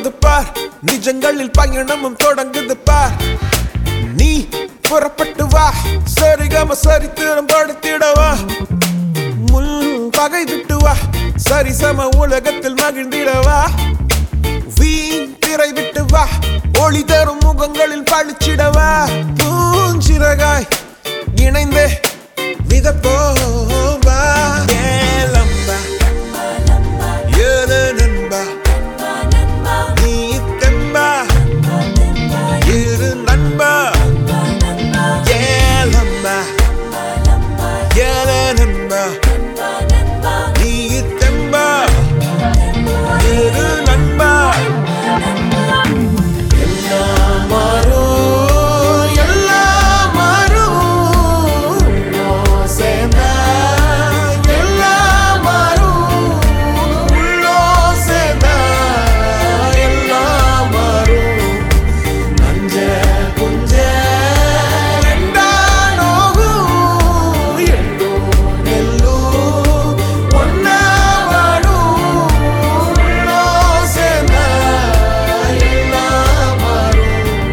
தொடங்குது பார் நிஜங்களில் பயணமும் தொடங்குது பார் நீ புறப்பட்டு வா சரிகம சரித்திரம் படுத்திடவா முள் பகை விட்டு வா சரிசம உலகத்தில் மகிழ்ந்திடவா வீண் திரை விட்டு வா ஒளி தரும் முகங்களில் பழிச்சிடவா பூஞ்சிறகாய் இணைந்தே மிதப்போவா ஏலம்பா ஏழு நண்பா நீ தெம்பா இரு நண்பா ஏலம்பா ஏழு நண்பா நீ தெம்பா இரு நண்பா எல்லாம் மாறும், எல்லாம் மாறும். உள்ளம் சேர்ந்தா எல்லாம் மாறும். உள்ளம் சேர்ந்தா எல்லாம் மாறும். நஞ்ச புஞ்ச ரெண்டா நோகும். எள்ளும் நெல்லும் ஒண்ணா வாடும். உள்ளம் சேர்ந்தா எல்லாம் மாறும்.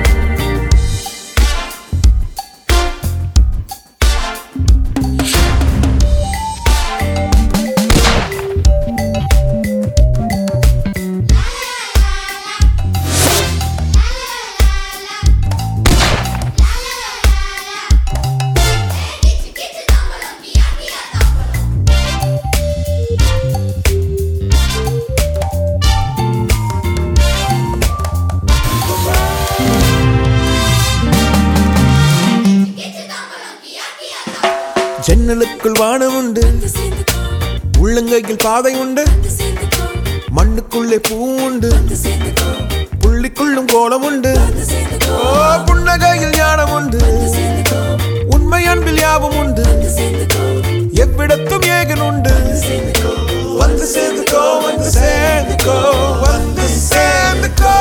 ஜன்னலுக்குள் வானம் உண்டு உள்ளங்கையில் பாதை உண்டு மண்ணுக்குள்ளே பூ உண்டு புள்ளிக்குள்ளும் கோலம் உண்டு ஓ புன்னகையில் ஞானம் உண்டு உண்மை அன்பில் யாவும் உண்டு எவ்விடத்தும் ஏகன் உண்டு வந்து சேர்ந்துக்கோ வந்து சேர்ந்துக்கோ வந்து சேர்ந்துக்கோ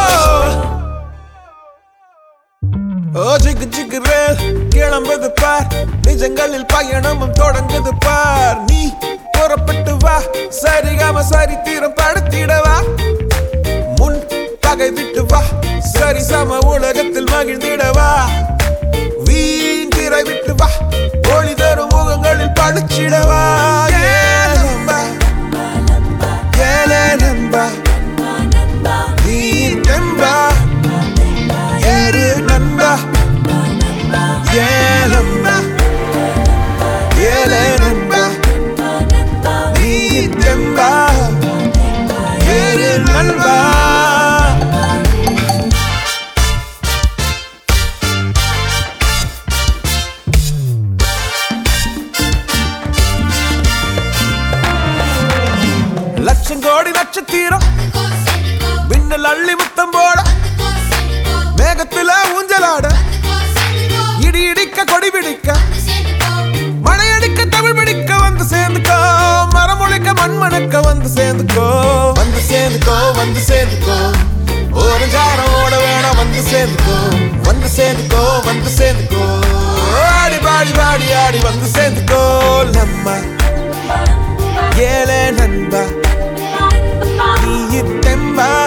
ஓ ஜிகு ஜிகு ரேல் கிளம்புது பார் நிஜங்களில் பயணமும் தொடங்குது பார் நீ புறப்பட்டு வா சரிகாம சரித்திரம் படுத்திடவா முன் பகை விட்டு வா சரி சம உலகத்தில் மகிழ்ந்திடவா வீண் திரை விட்டு வா ஒளி தரும் முகங்களில் பழிச்சிடவா ஏலம்பா ஏலே நண்பா நீ தெம்பா ஏறு நண்பா ஏலம்பா ஏலே நண்பா நீ தெம்பா ஏறு நண்பா லட்சம் கோடி நட்சத்திரம் மின்னல் அள்ளி முத்தம் போட மேகத்துல ஊஞ்சலாட இடி இடிக்க கொடி பிடிக்க மழை அடிக்க தமிழ் பிடிக்க வந்து சேர்ந்துக்கோ மரம் முளைக்க மண் மணக்க வந்து சேர்ந்துக்கோ வந்து சேர்ந்துக்கோ வந்து சேர்ந்துக்கோ ஓரஞ்சாரம் ஓட வேணாம் வந்து சேர்ந்துக்கோ வந்து சேர்ந்துக்கோ வந்து சேர்ந்துக்கோ ஆடி பாடி பாடி ஆடி வந்து சேர்ந்துக்கோ நம்ம ஏழை நண்பா நீ தெம்பா